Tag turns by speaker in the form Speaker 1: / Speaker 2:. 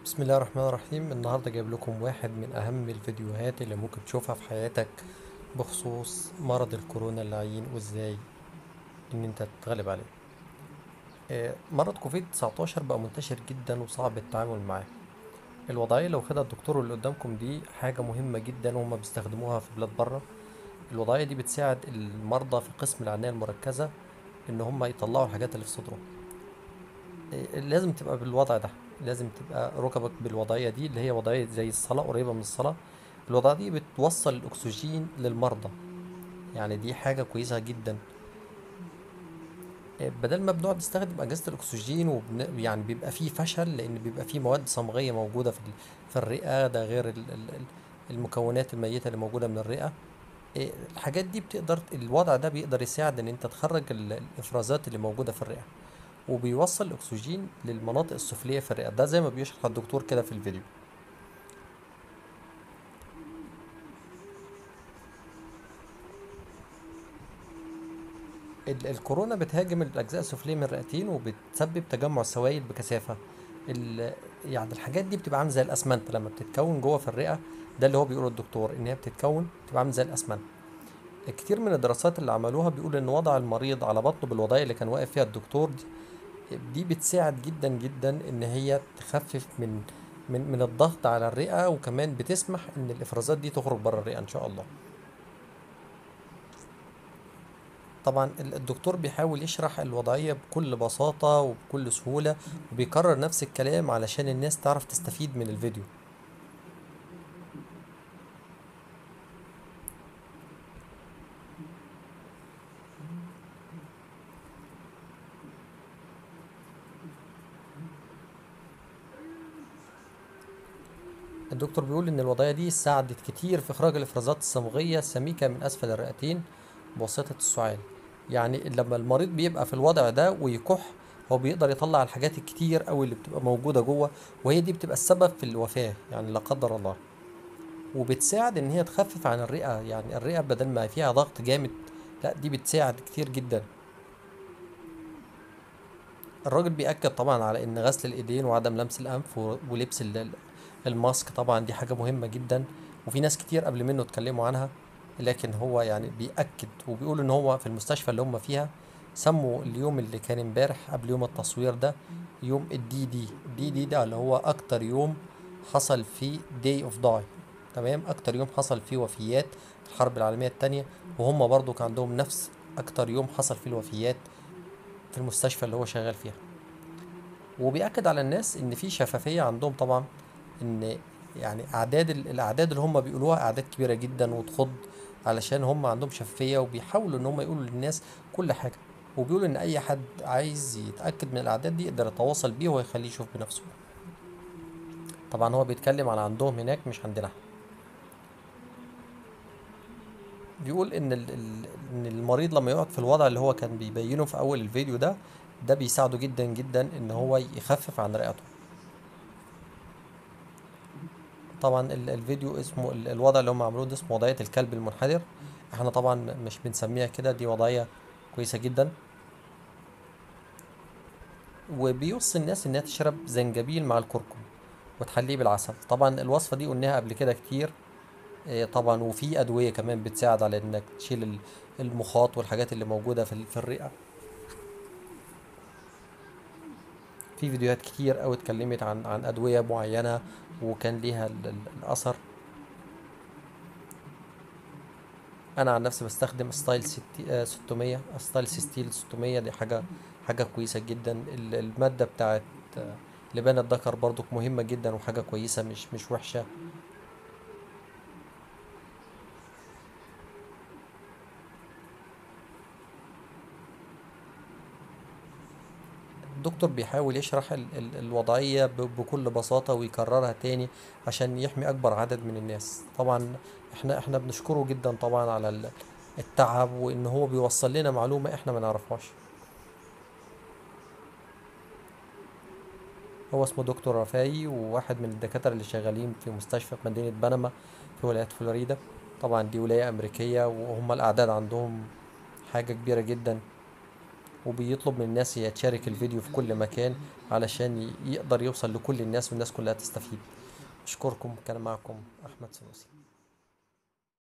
Speaker 1: بسم الله الرحمن الرحيم النهاردة جايب لكم واحد من أهم الفيديوهات اللي ممكن تشوفها في حياتك بخصوص مرض الكورونا اللعين وإزاي إن أنت تتغلب عليه آه، مرض كوفيد 19 بقى منتشر جدا وصعب التعامل معاه الوضعية اللي واخدها الدكتور اللي قدامكم دي حاجة مهمة جدا وهم بيستخدموها في بلاد بره الوضعية دي بتساعد المرضى في قسم العناية المركزة إن هم يطلعوا الحاجات اللي في صدرهم إيه، لازم تبقى بالوضع ده لازم تبقى ركبك بالوضعية دي اللي هي وضعية زي الصلاة قريبة من الصلاة الوضعية دي بتوصل الأكسجين للمرضى يعني دي حاجة كويسة جدا إيه، بدل ما بنقعد نستخدم أجهزة الأكسجين وبن... يعني بيبقى فيه فشل لأن بيبقى فيه مواد صمغية موجودة في ال... في الرئة ده غير ال... ال... ال- المكونات الميتة اللي موجودة من الرئة إيه، الحاجات دي بتقدر الوضع ده بيقدر يساعد إن أنت تخرج ال- الإفرازات اللي موجودة في الرئة وبيوصل الاكسجين للمناطق السفليه في الرئه ده زي ما بيشرح الدكتور كده في الفيديو ال- الكورونا بتهاجم الاجزاء السفليه من الرئتين وبتسبب تجمع السوائل بكثافه ال- يعني الحاجات دي بتبقى عامله زي الاسمنت لما بتتكون جوه في الرئه ده اللي هو بيقوله الدكتور ان هي بتتكون بتبقى عامله زي الاسمنت كتير من الدراسات اللي عملوها بيقول ان وضع المريض على بطنه بالوضعيه اللي كان واقف فيها الدكتور دي دي بتساعد جدا جدا ان هي تخفف من من من الضغط على الرئة وكمان بتسمح ان الافرازات دي تخرج بره الرئة ان شاء الله طبعا ال- الدكتور بيحاول يشرح الوضعية بكل بساطة وبكل سهولة وبيكرر نفس الكلام علشان الناس تعرف تستفيد من الفيديو الدكتور بيقول ان الوضعية دي ساعدت كتير في اخراج الافرازات الصمغية السميكة من اسفل الرئتين بواسطة السعال يعني لما المريض بيبقى في الوضع ده ويكح هو بيقدر يطلع الحاجات الكتير قوي اللي بتبقى موجودة جوه وهي دي بتبقى السبب في الوفاة يعني لا قدر الله وبتساعد ان هي تخفف عن الرئة يعني الرئة بدل ما فيها ضغط جامد لا دي بتساعد كتير جدا الراجل بيأكد طبعا على ان غسل الايدين وعدم لمس الانف و- ولبس ال- ال- الماسك طبعا دي حاجة مهمة جدا وفي ناس كتير قبل منه اتكلموا عنها لكن هو يعني بيأكد وبيقول ان هو في المستشفى اللي هم فيها سموا اليوم اللي كان امبارح قبل يوم التصوير ده يوم الدي دي الدي دي ده اللي هو اكتر يوم حصل فيه داي اوف داي تمام اكتر يوم حصل فيه وفيات في الحرب العالمية التانية وهم برضو كان عندهم نفس اكتر يوم حصل فيه الوفيات في المستشفى اللي هو شغال فيها وبيأكد على الناس ان في شفافية عندهم طبعا ان يعني اعداد ال- الاعداد اللي هم بيقولوها اعداد كبيرة جدا وتخض علشان هم عندهم شفافية وبيحاولوا ان هم يقولوا للناس كل حاجة وبيقولوا ان اي حد عايز يتأكد من الاعداد دي يقدر يتواصل بيه ويخليه يشوف بنفسه طبعا هو بيتكلم على عندهم هناك مش عندنا إحنا. بيقول ان ال- ال- ان المريض لما يقعد في الوضع اللي هو كان بيبينه في اول الفيديو ده ده بيساعده جدا جدا ان هو يخفف عن رئته طبعا ال- الفيديو اسمه ال- الوضع اللي هم عملوه ده اسمه وضعية الكلب المنحدر احنا طبعا مش بنسميها كده دي وضعية كويسة جدا وبيوصي الناس انها تشرب زنجبيل مع الكركم وتحليه بالعسل طبعا الوصفة دي قلناها قبل كده كتير إيه طبعا وفي ادوية كمان بتساعد على انك تشيل ال- المخاط والحاجات اللي موجودة في ال- في الرئة في فيديوهات كتير قوي اتكلمت عن عن ادوية معينة وكان ليها ال- ال- الاثر انا عن نفسي بستخدم ستايل ستي آه 600 ستايل ستيل 600 دي حاجه حاجه كويسه جدا ال- الماده بتاعت آه، لبان الذكر برضو مهمه جدا وحاجه كويسه مش مش وحشه الدكتور بيحاول يشرح ال ال الوضعيه ب- بكل بساطه ويكررها تاني عشان يحمي اكبر عدد من الناس طبعا احنا احنا بنشكره جدا طبعا على ال- التعب وان هو بيوصل لنا معلومه احنا ما نعرفهاش هو اسمه دكتور رفاعي وواحد من الدكاترة اللي شغالين في مستشفى في مدينة بنما في ولاية فلوريدا طبعا دي ولاية أمريكية وهم الأعداد عندهم حاجة كبيرة جدا وبيطلب من الناس هي تشارك الفيديو في كل مكان علشان ي- يقدر يوصل لكل الناس والناس كلها تستفيد أشكركم كان معكم أحمد سنوسي